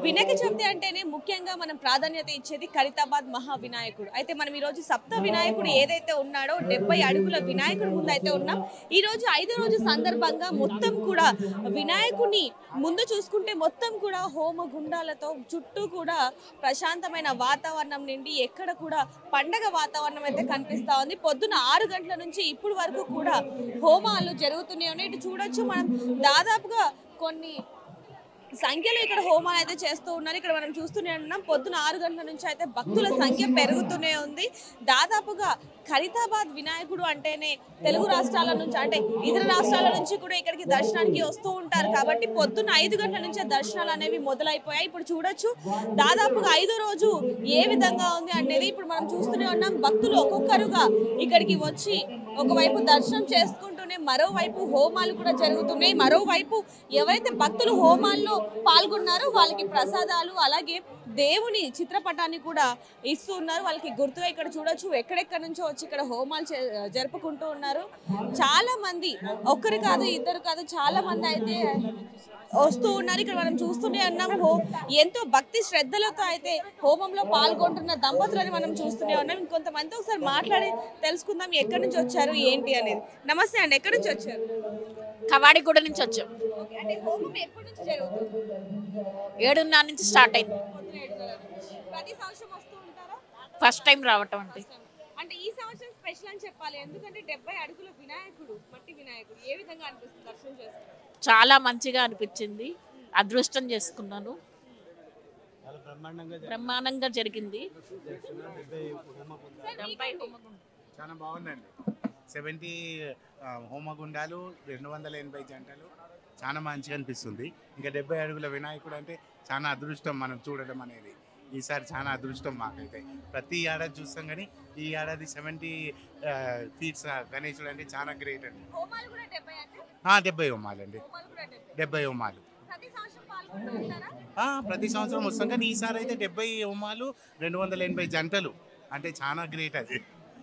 వినాయక చవితి అంటేనే ముఖ్యంగా మనం ప్రాధాన్యత ఇచ్చేది ఖరీతాబాద్ మహా వినాయకుడు అయితే మనం ఈ రోజు సప్త వినాయకుడు ఏదైతే ఉన్నాడో డెబ్బై అడుగుల వినాయకుడు ముందు అయితే ఉన్నాం ఈ రోజు ఐదో రోజు సందర్భంగా మొత్తం కూడా వినాయకుని ముందు చూసుకుంటే మొత్తం కూడా హోమ గుండాలతో చుట్టూ కూడా ప్రశాంతమైన వాతావరణం నిండి ఎక్కడ కూడా పండగ వాతావరణం అయితే కనిపిస్తా ఉంది పొద్దున ఆరు గంటల నుంచి ఇప్పుడు వరకు కూడా హోమాలు జరుగుతూనే ఉన్నాయి ఇటు చూడొచ్చు మనం దాదాపుగా కొన్ని సంఖ్యలో ఇక్కడ హోమాలు అయితే చేస్తూ ఉన్నారు ఇక్కడ మనం చూస్తూనే ఉన్నాం పొద్దున ఆరు గంటల నుంచి అయితే భక్తుల సంఖ్య పెరుగుతూనే ఉంది దాదాపుగా ఖరీతాబాద్ వినాయకుడు అంటేనే తెలుగు రాష్ట్రాల నుంచి అంటే ఇతర రాష్ట్రాల నుంచి కూడా ఇక్కడికి దర్శనానికి వస్తూ ఉంటారు కాబట్టి పొద్దున్న ఐదు గంటల నుంచే దర్శనాలు అనేవి మొదలైపోయాయి ఇప్పుడు చూడొచ్చు దాదాపుగా ఐదో రోజు ఏ విధంగా ఉంది అనేది ఇప్పుడు మనం చూస్తూనే ఉన్నాం భక్తులు ఒక్కొక్కరుగా ఇక్కడికి వచ్చి ఒకవైపు దర్శనం చేసుకుంటూనే మరోవైపు హోమాలు కూడా జరుగుతున్నాయి మరోవైపు ఎవరైతే భక్తులు హోమాల్లో పాల్గొన్నారో వాళ్ళకి ప్రసాదాలు అలాగే దేవుని చిత్రపటాన్ని కూడా ఇస్తూ ఉన్నారు వాళ్ళకి గుర్తుగా ఇక్కడ చూడొచ్చు ఎక్కడెక్కడ నుంచో వచ్చి ఇక్కడ హోమాలు చే- జరుపుకుంటూ ఉన్నారు చాలా మంది ఒక్కరు కాదు ఇద్దరు కాదు చాలా మంది అయితే వస్తూ ఉన్నారు ఇక్కడ మనం చూస్తూనే ఉన్నాం హో ఎంతో భక్తి శ్రద్ధలతో అయితే హోమంలో పాల్గొంటున్న దంపతులని మనం చూస్తూనే ఉన్నాం ఇంకొంతమంది ఒకసారి మాట్లాడి తెలుసుకుందాం ఎక్కడి నుంచి వచ్చారు ఏంటి అనేది నమస్తే అండి ఎక్కడి నుంచి వచ్చారు కవాడిగూడ నుంచి వచ్చాం ఓకే, అంటే హోమం ఎప్పటి నుంచి జరుగుతుంది ఏడున్నర నుంచి స్టార్ట్ అయింది పొద్దున ఏడు గంటల నుంచి. ప్రతి సంవత్సరం వస్తూ ఉంటారా ఫస్ట్ టైం రావటం అంటే అంటే ఈ సంవత్సరం స్పెషల్ అని చెప్పాలి ఎందుకంటే డెబ్బై అడుగుల వినాయకుడు మట్టి వినాయకుడు ఏ విధంగా అనిపిస్తుంది దర్శనం చేసుకుంటారు చాలా మంచిగా అనిపించింది అదృష్టం చేసుకున్నాను బ్రహ్మాండంగా జరిగింది డెబ్బై హోమగుండం. చాలా బాగుందండి సెవెంటీ హోమగుండాలు రెండు వందల ఎనభై జంటలు చాలా మంచిగా అనిపిస్తుంది ఇంకా డెబ్బై అడుగుల వినాయకుడు అంటే చాలా అదృష్టం మనం చూడడం అనేది ఈసారి చాలా అదృష్టం మాకైతే ప్రతి ఏడాది చూస్తాం కానీ ఈ ఏడాది సెవెంటీ ఫీట్స్ గణేశుడు అంటే చాలా గ్రేట్ అండి హోమాలు కూడా డెబ్బై అంటే ఆ, డెబ్బై హోమాలండి హోమాలు కూడా డెబ్బై డెబ్బై హోమాలు ప్రతి సంవత్సరం పాల్గొంటూ ఉంటారా ఆ, ప్రతి సంవత్సరం వస్తాం కానీ ఈసారి అయితే డెబ్బై హోమాలు రెండు వందల ఎనభై జంటలు అంటే చాలా గ్రేట్ అది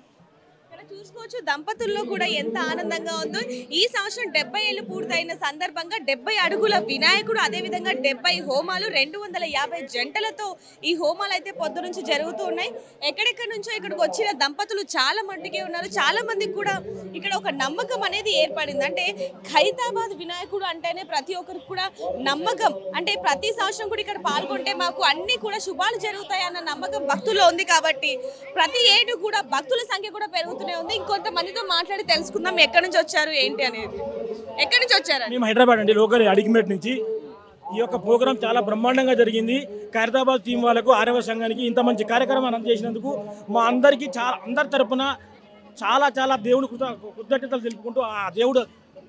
ఇక్కడ చూసుకోవచ్చు దంపతుల్లో కూడా ఎంత ఆనందంగా ఉందో ఈ సంవత్సరం డెబ్బై ఏళ్ళు పూర్తయిన సందర్భంగా డెబ్బై అడుగుల వినాయకుడు అదే విధంగా డెబ్బై హోమాలు రెండు వందల యాభై జంటలతో ఈ హోమాలు అయితే పొద్దు నుంచి జరుగుతూ ఉన్నాయి ఎక్కడెక్కడి నుంచో ఇక్కడికి వచ్చిన దంపతులు చాలా మట్టుకే ఉన్నారు చాలా మందికి కూడా ఇక్కడ ఒక నమ్మకం అనేది ఏర్పడింది అంటే ఖైతాబాద్ వినాయకుడు అంటేనే ప్రతి ఒక్కరికి కూడా నమ్మకం అంటే ప్రతి సంవత్సరం కూడా ఇక్కడ పాల్గొంటే మాకు అన్ని కూడా శుభాలు జరుగుతాయి అన్న నమ్మకం భక్తుల్లో ఉంది కాబట్టి ప్రతి ఏడు కూడా భక్తుల సంఖ్య కూడా పెరుగుతూనే ఉంది ఇంకొంతమందితో మాట్లాడి తెలుసుకుందాం ఎక్కడి నుంచి వచ్చారు ఏంటి అనేది ఎక్కడి నుంచి వచ్చారు మేము హైదరాబాద్ అండి లోకల్ అడిగిమేట్ నుంచి ఈ యొక్క ప్రోగ్రాం చాలా బ్రహ్మాండంగా జరిగింది ఖైరతాబాద్ టీం వాళ్ళకు ఆరవ సంఘానికి ఇంత మంచి కార్యక్రమం అందజేసినందుకు మా అందరికీ చాలా అందరి తరపున చాలా చాలా దేవుడు కృత కృతజ్ఞతలు తెలుపుకుంటూ ఆ దేవుడు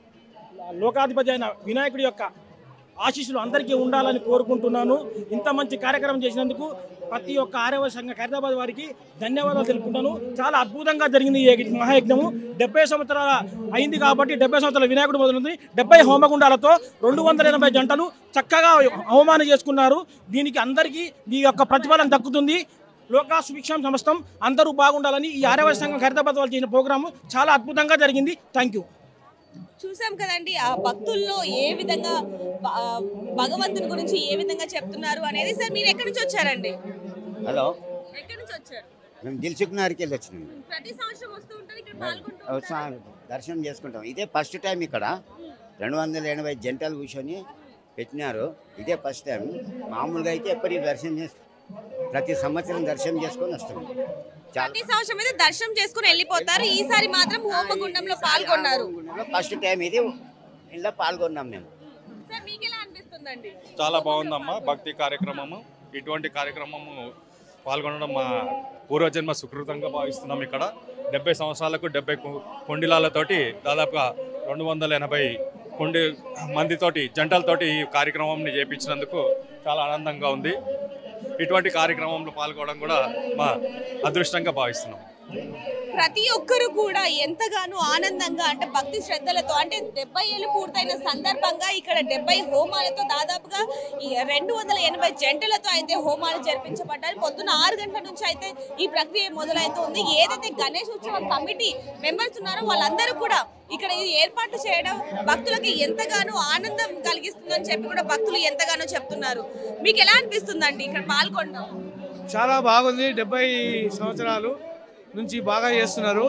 లోకాధిపతి అయిన వినాయకుడి యొక్క ఆశీస్సులు అందరికీ ఉండాలని కోరుకుంటున్నాను ఇంత మంచి కార్యక్రమం చేసినందుకు ప్రతి ఒక్క ఆరవ సంఘ ఖైరతాబాద్ వారికి ధన్యవాదాలు తెలుపుకుంటాను చాలా అద్భుతంగా జరిగింది ఈ యజ్ఞ- మహాయజ్ఞము డెబ్బై సంవత్సరాల అయింది కాబట్టి డెబ్బై సంవత్సరాల వినాయకుడు మొదలుంది డెబ్బై హోమగుండాలతో రెండు వందల ఎనభై జంటలు చక్కగా అవమానం చేసుకున్నారు దీనికి అందరికీ ఈ యొక్క ప్రతిఫలం దక్కుతుంది లోకా సుభిక్షం సమస్తం అందరూ బాగుండాలని ఈ ఆరవ సంఘం ఖైరతాబాద్ వాళ్ళు చేసిన ప్రోగ్రాము చాలా అద్భుతంగా జరిగింది థ్యాంక్ యూ చూసాం కదండి ఆ భక్తుల్లో ఏ విధంగా భ- ఆ భగవంతుని గురించి ఏ విధంగా చెప్తున్నారు అనేది సార్ మీరు ఎక్కడి నుంచి వచ్చారండి హలో ఎక్కడి నుంచి వచ్చారు మేము దిల్సుఖ్ నగర్కి వెళ్ళి వచ్చినాం ప్రతి సంవత్సరం వస్తూ ఉంటారు ఇక్కడ పాల్గొంటూ అవసరం దర్శనం చేసుకుంటాం ఇదే ఫస్ట్ టైం ఇక్కడ రెండు వందల ఎనభై జంటలు కూర్చొని పెట్టినారు ఇదే ఫస్ట్ టైం మామూలుగా అయితే ఎప్పటికీ దర్శనం చేస్తాం ప్రతి సంవత్సరం దర్శనం చేసుకొని వస్తాం చాలా ప్రతి సంవత్సరం అయితే దర్శనం చేసుకుని వెళ్ళిపోతారు ఈసారి మాత్రం హోమగుండంలో పాల్గొన్నారు ఫస్ట్ టైం ఇది ఇంట్లో పాల్గొన్నాం మేము సార్ మీకు ఎలా అనిపిస్తుందండి చాలా బాగుందమ్మా భక్తి కార్యక్రమము ఇటువంటి కార్యక్రమము పాల్గొనడం మా పూర్వజన్మ సుకృతంగా భావిస్తున్నాం ఇక్కడ డెబ్బై సంవత్సరాలకు డెబ్బై కు- కొండిలాలతోటి దాదాపుగా రెండు వందల ఎనభై కొండి మందితోటి జంటలతోటి ఈ కార్యక్రమంని చేపించినందుకు చాలా ఆనందంగా ఉంది ఇటువంటి కార్యక్రమంలో పాల్గొనడం కూడా మా అదృష్టంగా భావిస్తున్నాం ప్రతి ఒక్కరు కూడా ఎంతగానో ఆనందంగా అంటే భక్తి శ్రద్ధలతో అంటే డెబ్బై ఏళ్ళు పూర్తయిన సందర్భంగా ఇక్కడ డెబ్బై హోమాలతో దాదాపుగా ఈ రెండు వందల ఎనభై జంటలతో అయితే హోమాలు జరిపించబడ్డాయి పొద్దున ఆరు గంటల నుంచి అయితే ఈ ప్రక్రియ మొదలవుతుంది ఏదైతే గణేష్ ఉత్సవ కమిటీ మెంబర్స్ ఉన్నారో వాళ్ళందరూ కూడా ఇక్కడ ఈ ఏర్పాట్లు చేయడం భక్తులకి ఎంతగానో ఆనందం కలిగిస్తుందని చెప్పి కూడా భక్తులు ఎంతగానో చెప్తున్నారు మీకు ఎలా అనిపిస్తుందండి ఇక్కడ పాల్గొనడం చాలా బాగుంది డెబ్బై సంవత్సరాలు నుంచి బాగా చేస్తున్నారు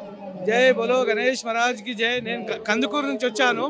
జై బోలో గణేష్ మహారాజ్కి జై నేను క- కందుకూరు నుంచి వచ్చాను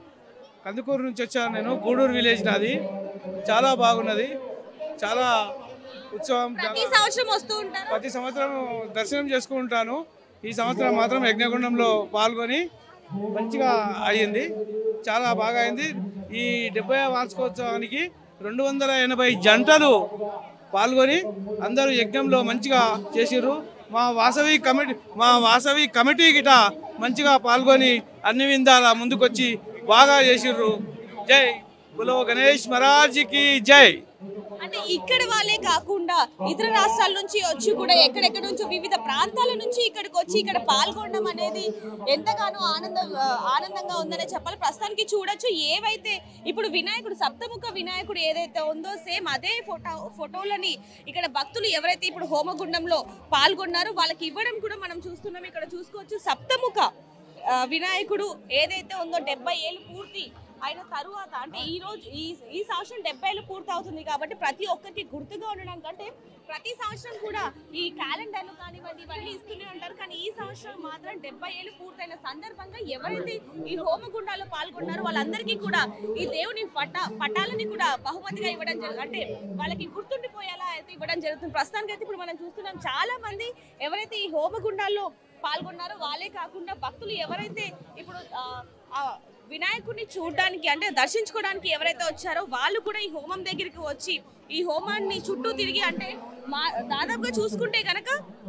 కందుకూరు నుంచి వచ్చాను నేను గూడూరు విలేజ్ నాది చాలా బాగున్నది చాలా ఉత్సవం ప్రతి చాలా- సంవత్సరం వస్తూ ఉంటారు ప్రతి సంవత్సరం దర్శనం చేసుకుంటాను ఈ సంవత్సరం మాత్రం యజ్ఞగుండంలో పాల్గొని మంచిగా అయ్యింది చాలా బాగా అయింది ఈ డెబ్బై వార్షికోత్సవానికి రెండు వందల ఎనభై జంటలు పాల్గొని అందరూ యజ్ఞంలో మంచిగా చేసిర్రు మా వాసవి కమిటీ మా వాసవి కమిటీ గిట మంచిగా పాల్గొని అన్ని విందాల ముందుకొచ్చి బాగా చేసిర్రు జై బులో గణేష్ మహారాజ్కి జై అంటే ఇక్కడ వాళ్ళే కాకుండా ఇతర రాష్ట్రాల నుంచి వచ్చి కూడా ఎక్కడెక్కడ నుంచి వివిధ ప్రాంతాల నుంచి ఇక్కడికి వచ్చి ఇక్కడ పాల్గొనడం అనేది ఎంతగానో ఆనందం ఆ, ఆనందంగా ఉందనే చెప్పాలి ప్రస్తుతానికి చూడొచ్చు ఏవైతే ఇప్పుడు వినాయకుడు సప్తముఖ వినాయకుడు ఏదైతే ఉందో సేమ్ అదే ఫోటో ఫోటోలని ఇక్కడ భక్తులు ఎవరైతే ఇప్పుడు హోమగుండంలో పాల్గొన్నారో వాళ్ళకి ఇవ్వడం కూడా మనం చూస్తున్నాం ఇక్కడ చూసుకోవచ్చు సప్తముఖ ఆ, వినాయకుడు ఏదైతే ఉందో డెబ్బై ఏళ్ళు పూర్తి అయిన తరువాత అంటే ఈ రోజు ఈ ఈ సంవత్సరం డెబ్బై ఏళ్ళు పూర్తి అవుతుంది కాబట్టి ప్రతి ఒక్కరికి గుర్తుగా ఉండడం కంటే ప్రతి సంవత్సరం కూడా ఈ క్యాలెండర్లు కానివ్వండి ఇవన్నీ ఇస్తూనే ఉంటారు కానీ ఈ సంవత్సరం మాత్రం డెబ్బై ఏళ్ళు పూర్తయిన సందర్భంగా ఎవరైతే ఈ హోమగుండాల్లో పాల్గొన్నారో వాళ్ళందరికీ కూడా ఈ దేవుని పట పటాలని కూడా బహుమతిగా ఇవ్వడం జరుగుతుంది అంటే వాళ్ళకి గుర్తుండిపోయేలా అయితే ఇవ్వడం జరుగుతుంది ప్రస్తుతానికి అయితే ఇప్పుడు మనం చూస్తున్నాం చాలా మంది ఎవరైతే ఈ హోమగుండాల్లో పాల్గొన్నారో వాళ్ళే కాకుండా భక్తులు ఎవరైతే ఇప్పుడు ఆ, ఆ వినాయకుడిని చూడడానికి అంటే దర్శించుకోవడానికి ఎవరైతే వచ్చారో వాళ్ళు కూడా ఈ హోమం దగ్గరికి వచ్చి ఈ హోమాన్ని చుట్టూ తిరిగి అంటే మా దాదాపుగా చూసుకుంటే గనక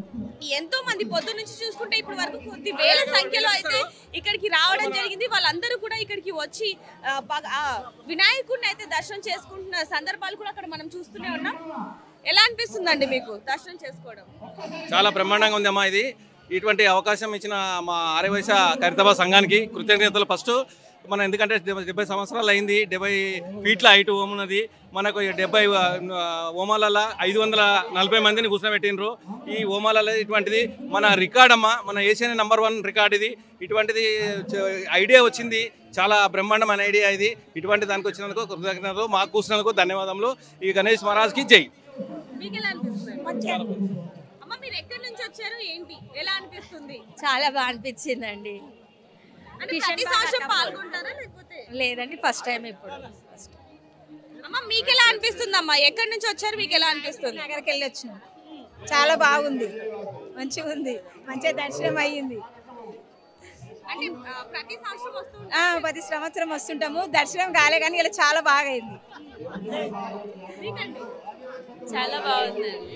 ఎంతో మంది పొద్దు నుంచి చూసుకుంటే ఇప్పటి వరకు కొద్ది వేల సంఖ్యలో అయితే ఇక్కడికి రావడం జరిగింది వాళ్ళందరూ కూడా ఇక్కడికి వచ్చి ఆ, బాగా- ఆ, వినాయకుడిని అయితే దర్శనం చేసుకుంటున్న సందర్భాలు కూడా అక్కడ మనం చూస్తూనే ఉన్నాం ఎలా అనిపిస్తుందండి మీకు దర్శనం చేసుకోవడం చాలా బ్రహ్మాండంగా ఉంది అమ్మా ఇది ఇటువంటి అవకాశం ఇచ్చిన మా ఆర్యవైశ ఖైరతాబాద్ సంఘానికి కృతజ్ఞతలు ఫస్ట్ మనం ఎందుకంటే డెబ్బై డెబ్బై సంవత్సరాలు అయింది డెబ్బై ఫీట్ల హైట్ ఓం ఉన్నది మనకు ఈ డెబ్బై ఆ, ఓమాలలో ఐదు వందల నలభై మందిని కూర్చోబెట్టినరు ఈ ఓమాలలో ఇటువంటిది మన రికార్డ్ అమ్మా మన ఏషియన్ నెంబర్ వన్ రికార్డ్ ఇది ఇటువంటిది చ- ఐడియా వచ్చింది చాలా బ్రహ్మాండమైన ఐడియా ఇది ఇటువంటి దానికి వచ్చినందుకు కృతజ్ఞతలు మాకు కూర్చున్నందుకు ధన్యవాదములు ఈ గణేష్ మహారాజ్కి జై మీకు ఎలా అనిపిస్తుంది అమ్మ మీరు ఎక్కడి నుంచి వచ్చారు ఏంటి ఎలా అనిపిస్తుంది చాలా బాగా అనిపించిందండి అంటే కిషన్ ప్రతి బాగా సంవత్సరం తప్పదు. పాల్గొంటారా లేకపోతే లేదండి ఫస్ట్ టైం ఇప్పుడు అమ్మ మీకు ఎలా అనిపిస్తుంది అమ్మా ఎక్కడి నుంచి వచ్చారు మీకు ఎలా అనిపిస్తుంది నగర్కి వెళ్ళి వచ్చినాం చాలా బాగుంది మంచిగా ఉంది మంచిగా దర్శనం అయ్యింది అంటే ఆ, ప్రతి సంవత్సరం వస్తూ ఆ, ప్రతి సంవత్సరం వస్తుంటాము దర్శనం కాలే కానీ ఇలా చాలా బాగా అయింది చాలా బాగుందండి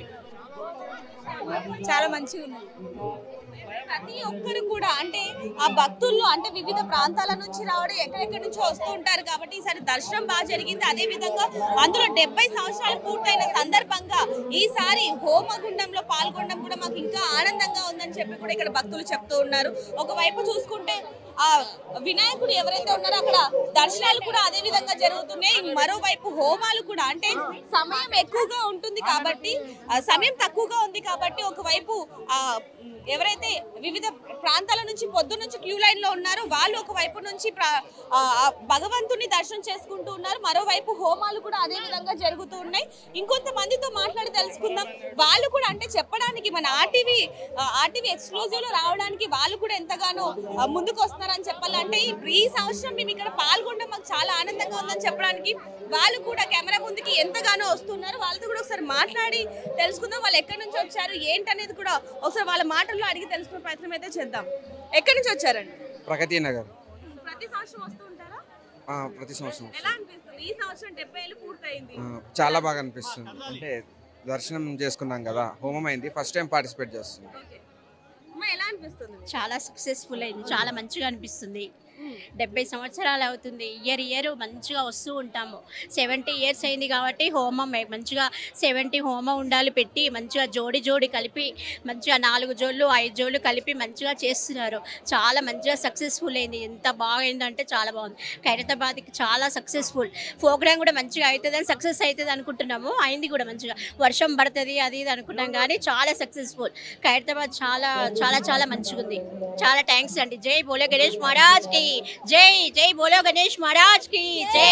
చాలా మంచిగా ఉంది ప్రతి ఒక్కరు కూడా అంటే ఆ భక్తుల్లో అంటే వివిధ ప్రాంతాల నుంచి రావడం ఎక్కడెక్కడి నుంచో వస్తూ ఉంటారు కాబట్టి ఈసారి దర్శనం బాగా జరిగింది అదే విధంగా అందులో డెబ్బై సంవత్సరాలు పూర్తయిన సందర్భంగా ఈసారి హోమగుండంలో పాల్గొనడం కూడా మాకు ఇంకా ఆనందంగా ఉందని చెప్పి కూడా ఇక్కడ భక్తులు చెప్తూ ఉన్నారు ఒకవైపు చూసుకుంటే ఆ వినాయకుడు ఎవరైతే ఉన్నారో అక్కడ దర్శనాలు కూడా అదే విధంగా జరుగుతున్నాయి మరోవైపు హోమాలు కూడా అంటే సమయం ఎక్కువగా ఉంటుంది కాబట్టి ఆ సమయం తక్కువగా ఉంది కాబట్టి ఒకవైపు ఆ ఎవరైతే వివిధ ప్రాంతాల నుంచి పొద్దు నుంచి క్యూ లైన్ లో ఉన్నారో వాళ్ళు ఒక వైపు నుంచి ప్ర- ఆ, ఆ భగవంతుని దర్శనం చేసుకుంటూ ఉన్నారు మరోవైపు హోమాలు కూడా అదే విధంగా జరుగుతూ ఉన్నాయి ఇంకొంతమందితో మాట్లాడి తెలుసుకుందాం వాళ్ళు కూడా అంటే చెప్పడానికి మన ఆర్టీవీ ఆర్టీవీ ఎక్స్క్లూజివ్ లో రావడానికి వాళ్ళు కూడా ఎంతగానో ఆ, ముందుకు వస్తున్నారని చెప్పాలంటే ఈ- ఈ సంవత్సరం మేము ఇక్కడ పాల్గొనడం మాకు చాలా ఆనందంగా ఉందని చెప్పడానికి వాళ్ళు కూడా కెమెరా ముందుకి ఎంతగానో వస్తున్నారు వాళ్ళతో కూడా ఒకసారి మాట్లాడి తెలుసుకుందాం వాళ్ళు ఎక్కడి నుంచి వచ్చారు ఏంటనేది కూడా ఒకసారి వాళ్ళ మాటల్లో అడిగి తెలుసుకునే ప్రయత్నం అయితే చేద్దాం ఎక్కడి నుంచి వచ్చారండి ప్రగతి నగర్ ప్రతి సంవత్సరం వస్తూ ఉంటారా ఆ, ప్రతి సంవత్సరం ఎలా అనిపిస్తుంది ఈ సంవత్సరం డెబ్బై ఏళ్ళు పూర్తయింది ఆ, చాలా బాగా అనిపిస్తుంది అంటే దర్శనం చేసుకున్నాం కదా హోమం అయింది ఫస్ట్ టైం పార్టిసిపేట్ చేస్తున్నాం ఓకే అమ్మ ఎలా అనిపిస్తుంది మీకు? చాలా సక్సెస్ఫుల్ అయింది చాలా మంచిగా అనిపిస్తుంది మ్మ్. డెబ్బై సంవత్సరాలు అవుతుంది ఇయర్ ఇయర్ మంచిగా వస్తూ ఉంటాము సెవెంటీ ఇయర్స్ అయింది కాబట్టి హోమం మే- మంచిగా సెవెంటీ హోమం ఉండాలి పెట్టి మంచిగా జోడి జోడి కలిపి మంచిగా నాలుగు జోళ్ళు ఐదు జోళ్ళు కలిపి మంచిగా చేస్తున్నారు చాలా మంచిగా సక్సెస్ఫుల్ అయింది ఎంత బాగా అయిందంటే చాలా బాగుంది ఖైరతాబాద్కి చాలా సక్సెస్ఫుల్ ప్రోగ్రామ్ కూడా మంచిగా అవుతుందని సక్సెస్ అవుతుంది అనుకుంటున్నాము అయింది కూడా మంచిగా వర్షం పడుతుంది అది ఇది అనుకున్నాం కానీ చాలా సక్సెస్ఫుల్ ఖైరతాబాద్ చాలా చాలా చాలా మంచిగా ఉంది చాలా థ్యాంక్స్ అండి జై బోలో గణేష్ మహారాజ్ కి జై జై బోలో గణేష్ మహారాజ్ కి జై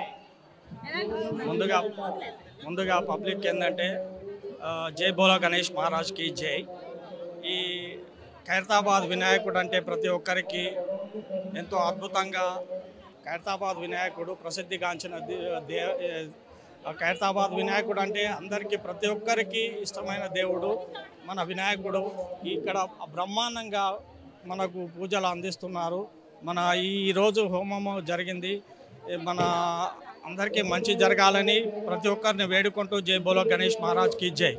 ముందుగా ముందుగా పబ్లిక్ ఏంటంటే ఆ, జై బోలా గణేష్ మహారాజ్కి జై ఈ ఖైరతాబాద్ వినాయకుడు అంటే ప్రతి ఒక్కరికి ఎంతో అద్భుతంగా ఖైరతాబాద్ వినాయకుడు ప్రసిద్ధిగాంచిన దే- దే- ఆ ఖైరతాబాద్ వినాయకుడు అంటే అందరికీ ప్రతి ఒక్కరికి ఇష్టమైన దేవుడు మన వినాయకుడు ఇక్కడ బ్రహ్మాండంగా మనకు పూజలు అందిస్తున్నారు మన ఈ రోజు హోమము జరిగింది ఏ మన అందరికీ మంచి జరగాలని ప్రతి ఒక్కరిని వేడుకుంటూ జై బోలో గణేష్ మహారాజ్కి జై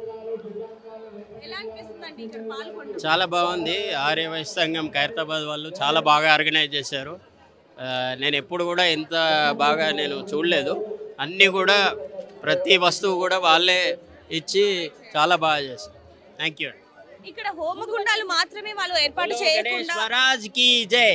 ఎలా అనిపిస్తుందండి ఇక్కడ పాల్గొంటూ చాలా బాగుంది ఆర్య వైశ్య సంఘం ఖైరతాబాద్ వాళ్ళు చాలా బాగా ఆర్గనైజ్ చేశారు ఆ, నేను ఎప్పుడు కూడా ఇంత బాగా నేను చూడలేదు అన్నీ కూడా ప్రతి వస్తువు కూడా వాళ్ళే ఇచ్చి చాలా బాగా చేశారు థ్యాంక్ యూ ఇక్కడ హోమగుండాలు మాత్రమే వాళ్ళు ఏర్పాటు గణేష్ చేయకుండా మహారాజ్ కి జై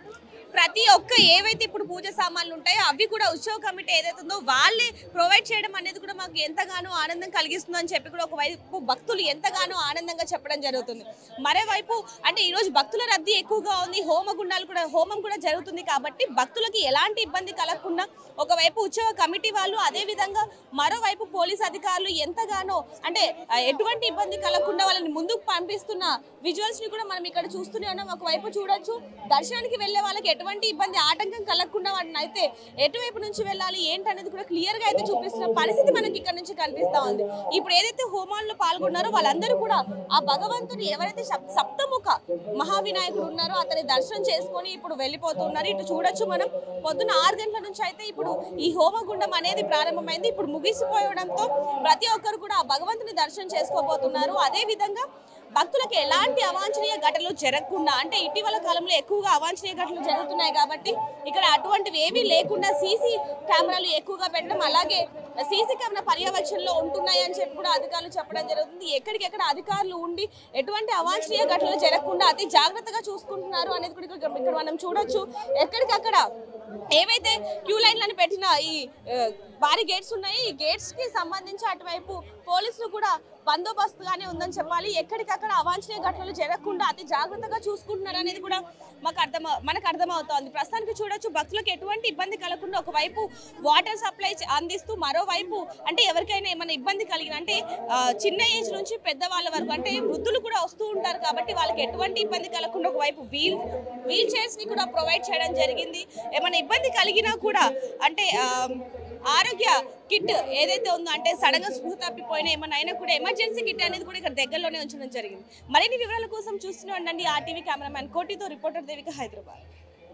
ప్రతి ఒక్క ఏవైతే ఇప్పుడు పూజ సామాన్లు ఉంటాయో అవి కూడా ఉత్సవ కమిటీ ఏదైతే ఉందో వాళ్ళే ప్రొవైడ్ చేయడం అనేది కూడా మాకు ఎంతగానో ఆనందం కలిగిస్తుందని చెప్పి కూడా ఒకవైపు భక్తులు ఎంతగానో ఆనందంగా చెప్పడం జరుగుతుంది మరోవైపు అంటే ఈ రోజు భక్తుల రద్దీ ఎక్కువగా ఉంది హోమగుండాలు కూడా హోమం కూడా జరుగుతుంది కాబట్టి భక్తులకి ఎలాంటి ఇబ్బంది కలగకుండా ఒకవైపు ఉత్సవ కమిటీ వాళ్ళు అదే విధంగా మరోవైపు పోలీస్ అధికారులు ఎంతగానో అంటే ఆ, ఎటువంటి ఇబ్బంది కలగకుండా వాళ్ళని ముందుకు పంపిస్తున్న విజువల్స్ ని కూడా మనం ఇక్కడ చూస్తూనే ఉన్నాం ఒకవైపు చూడొచ్చు దర్శనానికి వెళ్ళే వాళ్ళకి ఎటువంటి ఇబ్బంది ఆటంకం కలగకుండా వాటిని అయితే ఎటువైపు నుంచి వెళ్ళాలి ఏంటనేది కూడా క్లియర్ గా అయితే చూపిస్తున్న పరిస్థితి మనకి ఇక్కడ నుంచి కనిపిస్తా ఉంది ఇప్పుడు ఏదైతే హోమాల్లో పాల్గొన్నారో వాళ్ళందరూ కూడా ఆ భగవంతుని ఎవరైతే సప్- సప్తముఖ మహావినాయకుడు ఉన్నారో అతని దర్శనం చేసుకొని ఇప్పుడు వెళ్ళిపోతున్నారు ఇటు చూడొచ్చు మనం పొద్దున ఆరు గంటల నుంచి అయితే ఇప్పుడు ఈ హోమగుండం అనేది ప్రారంభమైంది ఇప్పుడు ముగిసిపోవడంతో ప్రతి ఒక్కరు కూడా ఆ భగవంతుని దర్శనం చేసుకోబోతున్నారు అదే విధంగా భక్తులకు ఎలాంటి అవాంఛనీయ ఘటనలు జరగకుండా అంటే ఇటీవల కాలంలో ఎక్కువగా అవాంఛనీయ ఘటనలు జరుగుతున్నాయి కాబట్టి ఇక్కడ అటువంటివి ఏమీ లేకుండా సీసీ కెమెరాలు ఎక్కువగా పెట్టడం అలాగే సీసీ కెమెరా పర్యవేక్షణలో ఉంటున్నాయి అని చెప్పి కూడా అధికారులు చెప్పడం జరుగుతుంది ఎక్కడికెక్కడ అధికారులు ఉండి ఎటువంటి అవాంఛనీయ ఘటనలు జరగకుండా అతి జాగ్రత్తగా చూసుకుంటున్నారు అనేది కూడా ఇక్కడ ఇక్కడ మనం చూడొచ్చు ఎక్కడికక్కడ ఏవైతే క్యూ లైన్లను పెట్టిన ఈ ఆ, భారీ గేట్స్ ఉన్నాయి ఈ గేట్స్ కి సంబంధించి అటువైపు పోలీసులు కూడా బందోబస్తుగానే ఉందని చెప్పాలి ఎక్కడికక్కడ అవాంఛనీయ ఘటనలు జరగకుండా అతి జాగ్రత్తగా చూసుకుంటున్నారు అనేది కూడా మాకు అర్థం మనకు అర్థమవుతోంది ప్రస్తుతానికి చూడొచ్చు భక్తులకు ఎటువంటి ఇబ్బంది కలగకుండా ఒకవైపు వాటర్ సప్లై చే- అందిస్తూ మరోవైపు అంటే ఎవరికైనా ఏమైనా ఇబ్బంది కలిగిన అంటే ఆ, చిన్న ఏజ్ నుంచి పెద్దవాళ్ళ వరకు అంటే వృద్ధులు కూడా వస్తూ ఉంటారు కాబట్టి వాళ్ళకి ఎటువంటి ఇబ్బంది కలగకుండా ఒకవైపు వీల్ వీల్ చైర్స్ ని కూడా ప్రొవైడ్ చేయడం జరిగింది ఏమైనా ఇబ్బంది కలిగినా కూడా అంటే ఆ, ఆరోగ్య కిట్ ఏదైతే ఉందో అంటే సడన్ గా స్పృహ తప్పిపోయినా ఏమైనా అయినా కూడా ఎమర్జెన్సీ కిట్ అనేది కూడా ఇక్కడ దగ్గరలోనే ఉంచడం జరిగింది మరిన్ని వివరాల కోసం చూస్తూనే ఉండండి ఆ టీవీ కెమెరామ్యాన్ కోటితో రిపోర్టర్ దేవిక హైదరాబాద్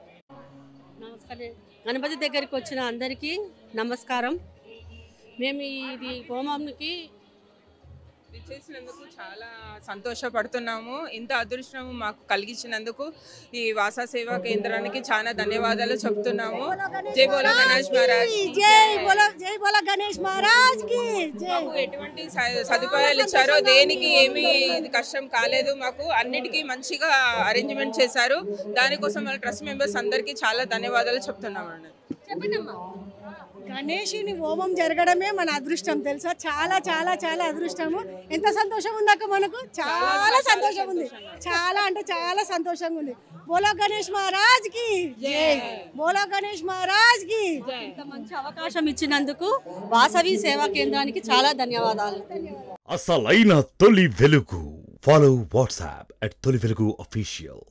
నమస్కారం గణపతి దగ్గరికి వచ్చిన అందరికీ నమస్కారం మేము ఇది హోమంకి చేసినందుకు చాలా సంతోషపడుతున్నాము ఇంత అదృష్టం మాకు కలిగించినందుకు ఈ వాసా సేవా కేంద్రానికి చాలా ధన్యవాదాలు చెప్తున్నాము జై బోలో గణేష్ మహారాజ్ జై బోలో జై బోలో గణేష్ మహారాజ్ కి జై మాకు ఎటువంటి స- సదుపాయాలు ఇచ్చారో దేనికి ఏమీ ఇది కష్టం కాలేదు మాకు అన్నిటికీ మంచిగా అరేంజ్మెంట్ చేశారు దానికోసం వాళ్ళ ట్రస్ట్ మెంబర్స్ అందరికీ చాలా ధన్యవాదాలు చెప్తున్నామండి గణేషుని హోమం జరగడమే మన అదృష్టం తెలుసా చాలా చాలా చాలా అదృష్టము ఎంత సంతోషం ఉందాక మనకు చాలా సంతోషం ఉంది చాలా అంటే చాలా సంతోషంగా ఉంది బోలో గణేష్ మహారాజ్ కి జై బోలో గణేష్ మహారాజ్ కి ఇంత మంచి అవకాశం ఇచ్చినందుకు వాసవి సేవా కేంద్రానికి చాలా ధన్యవాదాలు అసలైన తొలి వెలుగు ఫాలో వాట్సాప్ అట్ తొలి వెలుగు అఫీషియల్